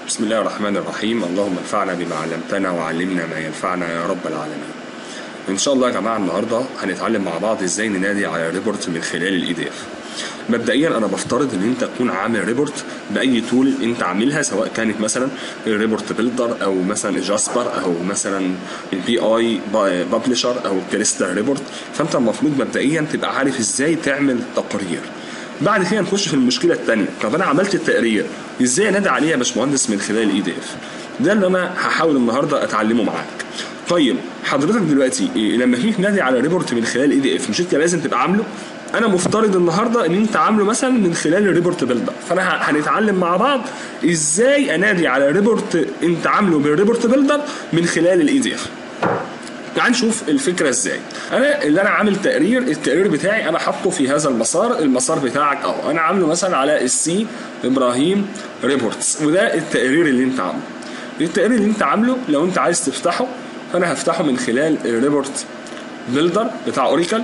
بسم الله الرحمن الرحيم اللهم انفعنا بما علمتنا وعلمنا ما ينفعنا يا رب العالمين ان شاء الله يا جماعه النهارده هنتعلم مع بعض ازاي ننادي على ريبورت من خلال الاي دي اف مبدئيا انا بفترض ان انت تكون عامل ريبورت باي تول انت عاملها سواء كانت مثلا الريبورت بيلدر او مثلا جاسبر او مثلا البي اي ببلشر او كريستال ريبورت فانت المفروض مبدئيا تبقى عارف ازاي تعمل تقرير بعد كده نخش في المشكله الثانيه طب انا عملت التقرير ازاي انادي عليه يا باشمهندس من خلال الاي دي اف ده اللي انا هحاول النهارده اتعلمه معاك طيب حضرتك دلوقتي إيه لما تيجي تنادي على ريبورت من خلال اي دي اف مش انت لازم تبقى عامله انا مفترض النهارده ان انت عامله مثلا من خلال الريبورت بيلدر فانا هنتعلم مع بعض ازاي انادي على ريبورت انت عامله بالريبورت بيلدر من خلال الاي دي اف تعال نشوف الفكره ازاي انا اللي انا عامل تقرير التقرير بتاعي انا حاطه في هذا المسار المسار بتاعك اهو انا عامله مثلا على السي ابراهيم ريبورتس وده التقرير اللي انت عامله التقرير اللي انت عامله لو انت عايز تفتحه فانا هفتحه من خلال الريبورت بيلدر بتاع اوريكل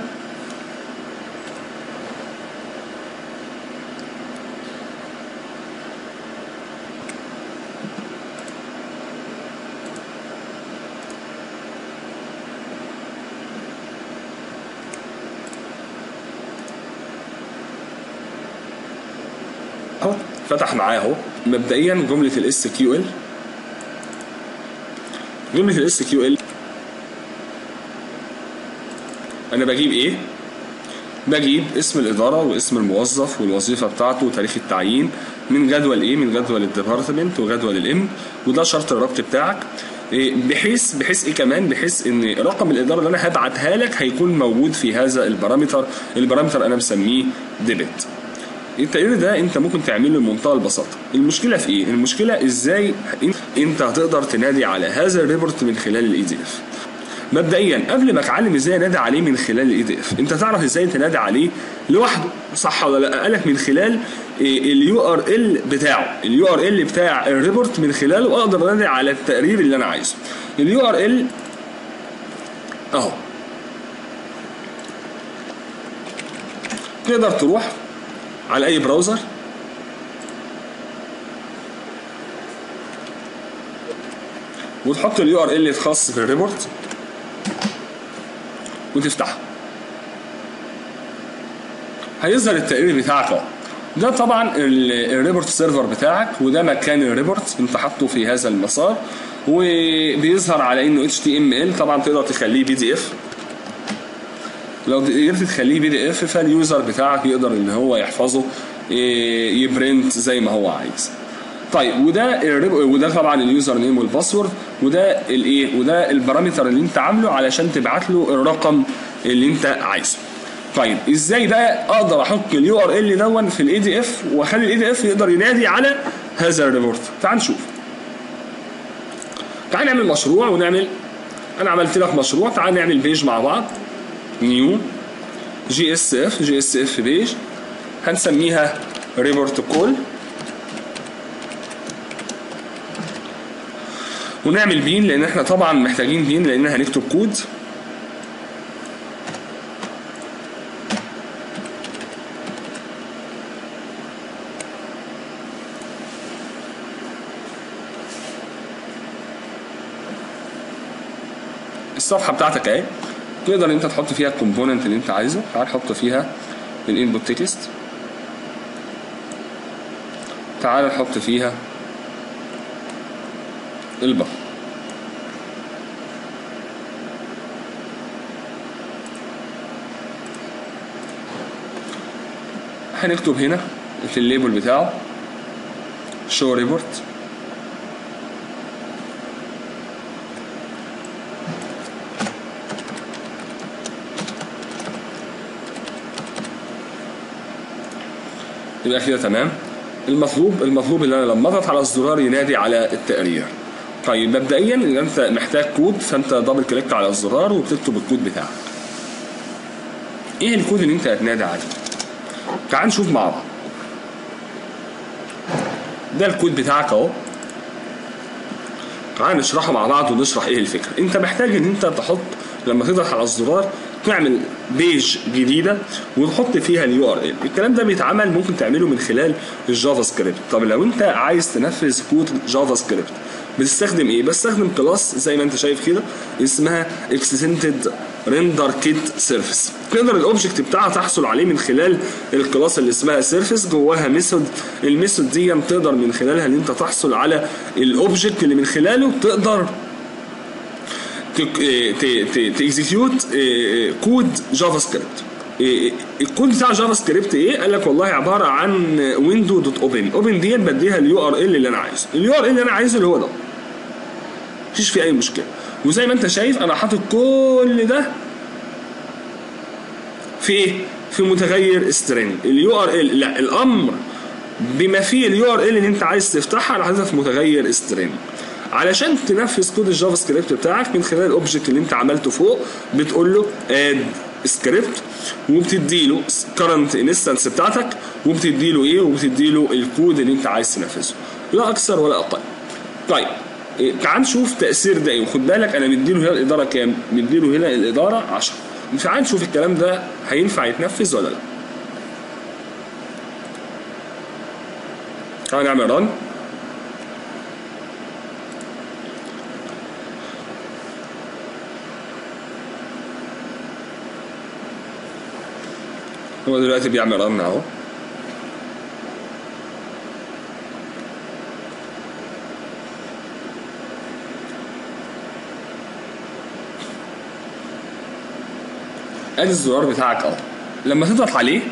اهو فتح معاه اهو مبدئيا جمله الاس كيو ال جمله الاس كيو ال انا بجيب ايه بجيب اسم الاداره واسم الموظف والوظيفه بتاعته وتاريخ التعيين من جدول ايه من جدول الديبارتمنت وجدول الام وده شرط الربط بتاعك إيه بحيث بحيث ايه كمان بحيث ان رقم الاداره اللي انا هبعتها لك هيكون موجود في هذا البارامتر البارامتر انا مسميه ديبت التقرير ده انت ممكن تعمله بمنتهى البساطه المشكله في ايه المشكله ازاي انت هتقدر تنادي على هذا الريبورت من خلال الاي دي اف مبدئيا قبل ما اتعلم ازاي انادي عليه من خلال الاي دي اف انت تعرف ازاي تنادي عليه لوحده صح ولا لا قالك من خلال اليو ار ال بتاعه اليو ار ال بتاع الريبورت من خلاله اقدر انادي على التقرير اللي انا عايزه اليو ار ال اهو تقدر تروح على اي براوزر وتحط اليو ار ال الخاص بالريبورت وتفتحه هيظهر التقرير بتاعك اهو ده طبعا الريبورت سيرفر بتاعك وده مكان الريبورت انت حاطه في هذا المسار وبيظهر على انه اتش تي ام ال طبعا تقدر تخليه بي دي اف لو قدرت تخليه بي دي اف فاليوزر بتاعك يقدر ان هو يحفظه يبرنت زي ما هو عايز طيب وده وده طبعا اليوزر نيم والباسورد وده الايه وده البارامتر اللي انت عامله علشان تبعت له الرقم اللي انت عايزه طيب ازاي بقى اقدر احط اليو ار ال دون في الاي دي اف واخلي الاي دي اف يقدر ينادي على هذا الريبورت تعال نشوف تعال نعمل مشروع ونعمل انا عملت لك مشروع تعال نعمل بيج مع بعض نيو جي اس اف جي اس اف بيج هنسميها ريبورت كول ونعمل بين لان احنا طبعا محتاجين بين لان هنكتب كود الصفحه بتاعتك اهي تقدر انت تحط فيها الكومبوننت اللي انت عايزه تعال حط فيها الانبوت تكست تعال نحط فيها البر هنكتب هنا في الليبل بتاعه show report يبقى كده تمام المطلوب المطلوب ان انا لما اضغط على الزرار ينادي على التقرير طيب مبدئيا اذا انت محتاج كود فانت دبل كليك على الزرار وبتكتب الكود بتاعك ايه الكود اللي انت هتنادي عليه تعال نشوف مع بعض ده الكود بتاعك اهو تعال نشرحه مع بعض ونشرح ايه الفكره انت محتاج ان انت تحط لما تضغط على الزرار تعمل بيج جديده وتحط فيها اليو ار ال الكلام ده بيتعمل ممكن تعمله من خلال الجافا سكريبت طب لو انت عايز تنفذ كود جافا سكريبت بتستخدم ايه بستخدم كلاس زي ما انت شايف كده اسمها اكستنتد ريندر كيت سيرفيس تقدر الاوبجكت بتاعها تحصل عليه من خلال الكلاس اللي اسمها سيرفيس جواها ميثود الميثود دي تقدر من خلالها ان انت تحصل على الاوبجكت اللي من خلاله تقدر تكزيكيوت كود جافا سكريبت الكود بتاع جافا سكريبت ايه؟ قال لك والله عباره عن ويندو دوت اوبن، اوبن ديت بديها اليو ار ال اللي انا عايزه، اليو ار ال اللي انا عايزه اللي هو ده. مفيش فيه اي مشكله. وزي ما انت شايف انا حاطط كل ده في ايه؟ في متغير سترينج، اليو ار ال لا الامر بما فيه اليو ار ال اللي انت عايز تفتحها انا حاططها في متغير سترينج. علشان تنفذ كود الجافا سكريبت بتاعك من خلال الاوبجكت اللي انت عملته فوق بتقول له اد سكريبت وبتدي له كرنت انستنس بتاعتك وبتدي له ايه وبتدي له الكود اللي انت عايز تنفذه لا اكثر ولا اقل طيب إيه تعال نشوف تاثير ده ايه وخد بالك انا مديله هنا الاداره كام مديله هنا الاداره 10 تعال نشوف الكلام ده هينفع يتنفذ ولا لا تعال نعمل رن هو دلوقتي بيعمل رن اهو ادي الزرار بتاعك اهو لما تضغط عليه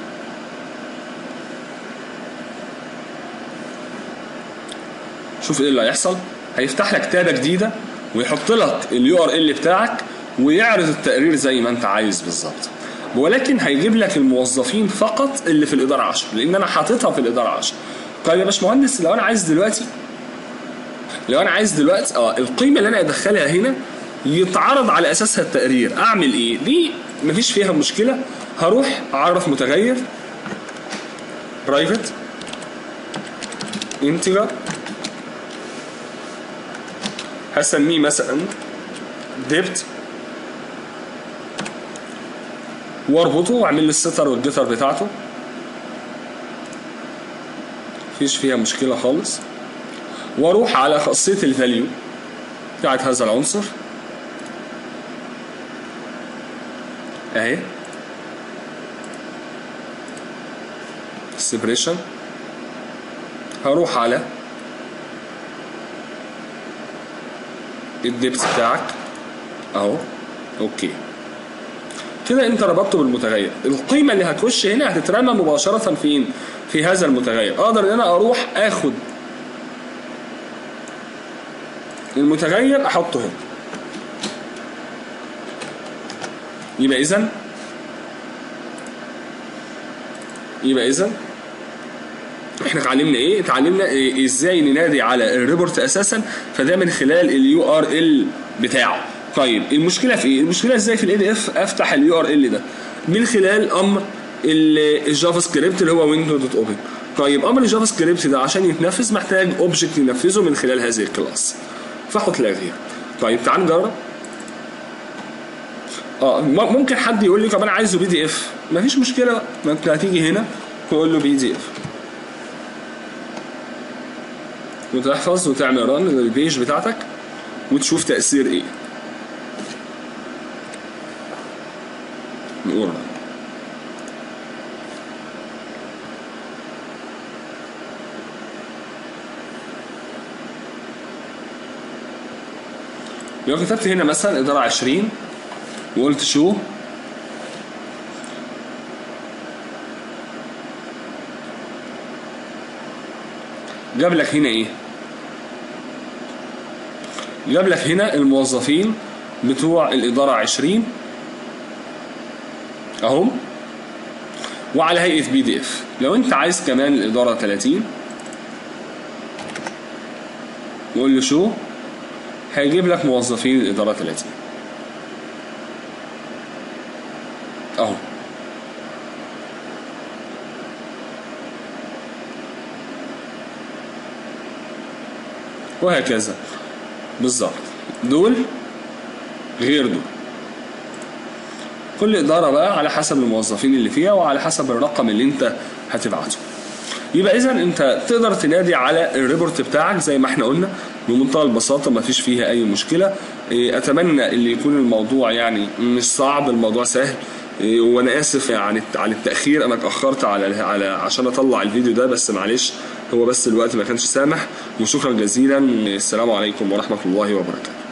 شوف ايه اللي هيحصل هيفتح لك تابه جديده ويحط لك اليو ار ال بتاعك ويعرض التقرير زي ما انت عايز بالظبط ولكن هيجيب لك الموظفين فقط اللي في الاداره 10 لان انا حاططها في الاداره 10 طيب يا باشمهندس لو انا عايز دلوقتي لو انا عايز دلوقتي اه القيمه اللي انا ادخلها هنا يتعرض على اساسها التقرير اعمل ايه دي مفيش فيها مشكله هروح اعرف متغير برايفت انتجر هسميه مثلا ديبت واربطه واعمل لي الستر والجتر بتاعته مفيش فيها مشكلة خالص واروح على خاصية الفاليو بتاعت هذا العنصر اهي سيبريشن هروح على الدبس بتاعك اهو اوكي كده انت ربطته بالمتغير القيمه اللي هتخش هنا هتترمى مباشره فين في هذا المتغير اقدر ان انا اروح اخد المتغير احطه هنا يبقى اذا يبقى اذا احنا اتعلمنا ايه اتعلمنا إيه ازاي ننادي على الريبورت اساسا فده من خلال اليو ار ال بتاعه طيب المشكله في ايه المشكله ازاي في الاي دي اف افتح اليو ار ال ده من خلال امر الجافا سكريبت اللي هو ويندو دوت اوبن طيب امر الجافا سكريبت ده عشان يتنفذ محتاج اوبجكت ينفذه من خلال هذه الكلاس فاحط لاغيها طيب تعال نجرب اه ممكن حد يقول لي طب انا عايزه بي دي اف مفيش مشكله ما انت هتيجي هنا تقول له بي دي اف وتحفظ وتعمل رن للبيج بتاعتك وتشوف تاثير ايه نقول لو كتبت هنا مثلا إدارة 20 وقلت شو جاب لك هنا ايه جاب لك هنا الموظفين بتوع الإدارة 20 اهم وعلى هيئة بي دي اف لو انت عايز كمان الإدارة 30 نقول له شو هيجيب لك موظفين الإدارة 30 اهو وهكذا بالظبط دول غير دول كل اداره بقى على حسب الموظفين اللي فيها وعلى حسب الرقم اللي انت هتبعته يبقى اذا انت تقدر تنادي على الريبورت بتاعك زي ما احنا قلنا بمنتهى البساطه ما فيش فيها اي مشكله إيه، اتمنى اللي يكون الموضوع يعني مش صعب الموضوع سهل إيه، وانا اسف يعني على التاخير انا اتاخرت على على عشان اطلع الفيديو ده بس معلش هو بس الوقت ما كانش سامح وشكرا جزيلا السلام عليكم ورحمه الله وبركاته